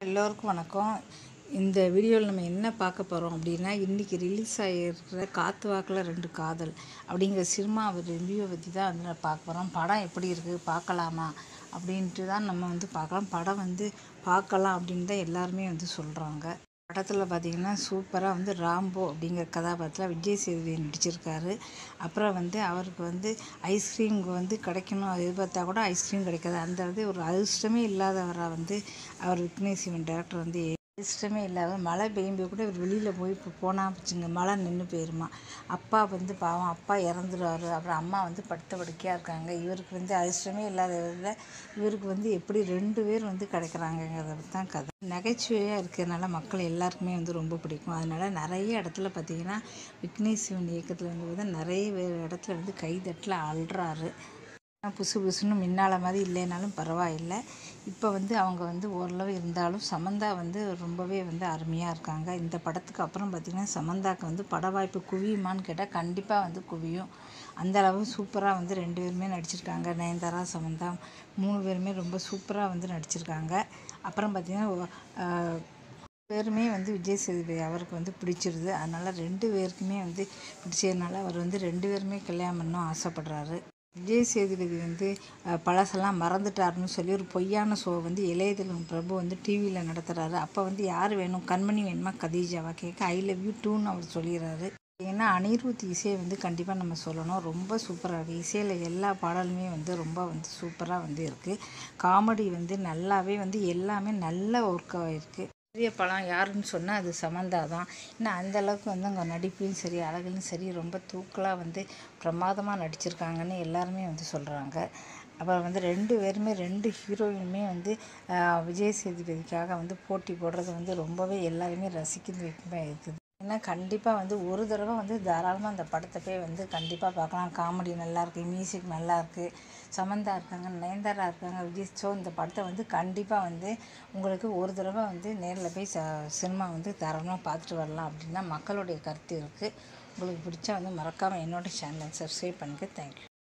எல்லோருக்கும் வணக்கம் இந்த வீடியோவில் நம்ம என்ன பார்க்க போகிறோம் அப்படின்னா இன்றைக்கி ரிலீஸ் ஆகிருக்கிற காத்து வாக்கில் ரெண்டு காதல் அப்படிங்கிற சினிமா ரிவ்யூவை பற்றி தான் வந்து நான் பார்க்க போகிறோம் படம் எப்படி இருக்குது பார்க்கலாமா அப்படின்ட்டு தான் நம்ம வந்து பார்க்கலாம் படம் வந்து பார்க்கலாம் அப்படின்னு தான் எல்லாருமே வந்து சொல்கிறாங்க படத்தில் பார்த்தீங்கன்னா சூப்பராக வந்து ராம்போ அப்படிங்கிற கதாபாத்திரத்தில் விஜய் சேதுபதி நடிச்சிருக்காரு அப்புறம் வந்து அவருக்கு வந்து ஐஸ்கிரீம் வந்து கிடைக்கணும் எதிர்பார்த்தா கூட ஐஸ்கிரீம் கிடைக்காது அந்த இது ஒரு அதிர்ஷ்டமே இல்லாதவராக வந்து அவர் விக்னேஷ் சிவன் டேரக்டர் வந்து அதிர்ஷ்டமே இல்லாத மழை பெய்யும்போது கூட இவர் வெளியில் போய் இப்போ போனால் வச்சுங்க மழை நின்று போயிருமா அப்பா வந்து பாவம் அப்பா இறந்துருவார் அப்புறம் அம்மா வந்து படுத்த படுக்கையாக இருக்காங்க இவருக்கு வந்து அதிர்ஷ்டமே இல்லாதவரில் இவருக்கு வந்து எப்படி ரெண்டு பேர் வந்து கிடைக்கிறாங்கங்கிறத பற்றி தான் கதை நகைச்சுவையாக இருக்கிறதுனால மக்கள் எல்லாருக்குமே வந்து ரொம்ப பிடிக்கும் அதனால் நிறைய இடத்துல பார்த்தீங்கன்னா விக்னேஷ் சிவன் இயக்கத்தில் வந்து நிறைய வேறு இடத்துல வந்து கைதட்டில் அழுறாரு புசு புசுன்னு முன்னால் மாதிரி இல்லைனாலும் பரவாயில்லை இப்போ வந்து அவங்க வந்து ஓரளவு இருந்தாலும் சமந்தா வந்து ரொம்பவே வந்து அருமையாக இருக்காங்க இந்த படத்துக்கு அப்புறம் பார்த்திங்கன்னா சமந்தாவுக்கு வந்து பட வாய்ப்பு குவியுமான்னு கேட்டால் கண்டிப்பாக வந்து குவியும் அந்த அளவு சூப்பராக வந்து ரெண்டு பேருமே நடிச்சிருக்காங்க நயன்தாரா சமந்தா மூணு பேருமே ரொம்ப சூப்பராக வந்து நடிச்சிருக்காங்க அப்புறம் பார்த்திங்கன்னா பேருமே வந்து விஜய் சேதுபதி அவருக்கு வந்து பிடிச்சிருது அதனால் ரெண்டு பேருக்குமே வந்து பிடிச்சதுனால அவர் வந்து ரெண்டு பேருமே கல்யாணம் பண்ணணும் ஆசைப்படுறாரு விஜய் சேதுபதி வந்து பழசெல்லாம் மறந்துட்டாருன்னு சொல்லி ஒரு பொய்யான ஷோ வந்து இளையதளம் பிரபு வந்து டிவியில் நடத்துகிறாரு அப்போ வந்து யார் வேணும் கண்மணி வேணுமா கதீஜாவா கேட்க ஐ லவ் யூ டூன்னு அவர் சொல்லிடுறாரு ஏன்னா அனிருத் இசையை வந்து கண்டிப்பாக நம்ம சொல்லணும் ரொம்ப சூப்பராக இருக்குது இசையில் எல்லா பாடலுமே வந்து ரொம்ப வந்து சூப்பராக வந்து இருக்குது காமெடி வந்து நல்லாவே வந்து எல்லாமே நல்ல ஒர்க்காக இருக்குது பெரிய படம் யாருன்னு சொன்னால் அது சமந்தா தான் இன்னும் அந்த அளவுக்கு வந்து அவங்க நடிப்புலையும் சரி அழகுலையும் சரி ரொம்ப தூக்கலாக வந்து பிரமாதமாக நடிச்சிருக்காங்கன்னு எல்லாருமே வந்து சொல்கிறாங்க அப்புறம் வந்து ரெண்டு பேருமே ரெண்டு ஹீரோயினுமே வந்து விஜய் சேதுபதிக்காக வந்து போட்டி போடுறது வந்து ரொம்பவே எல்லாருமே ரசிக்கிறது இருக்குது ஏன்னா கண்டிப்பாக வந்து ஒரு தடவை வந்து தாராளமாக அந்த படத்தை போய் வந்து கண்டிப்பாக பார்க்கலாம் காமெடி நல்லாயிருக்கு மியூசிக் நல்லாயிருக்கு சமந்தா இருக்காங்க நயன்தாரா இருக்காங்க விஜய் ஸோ இந்த படத்தை வந்து கண்டிப்பாக வந்து உங்களுக்கு ஒரு தடவை வந்து நேரில் போய் ச சினிமா வந்து தாராளமாக பார்த்துட்டு வரலாம் அப்படின்னு தான் மக்களுடைய கருத்து இருக்குது உங்களுக்கு பிடிச்சா வந்து மறக்காமல் என்னோடய சேனலை சப்ஸ்கிரைப் பண்ணிக்க தேங்க்யூ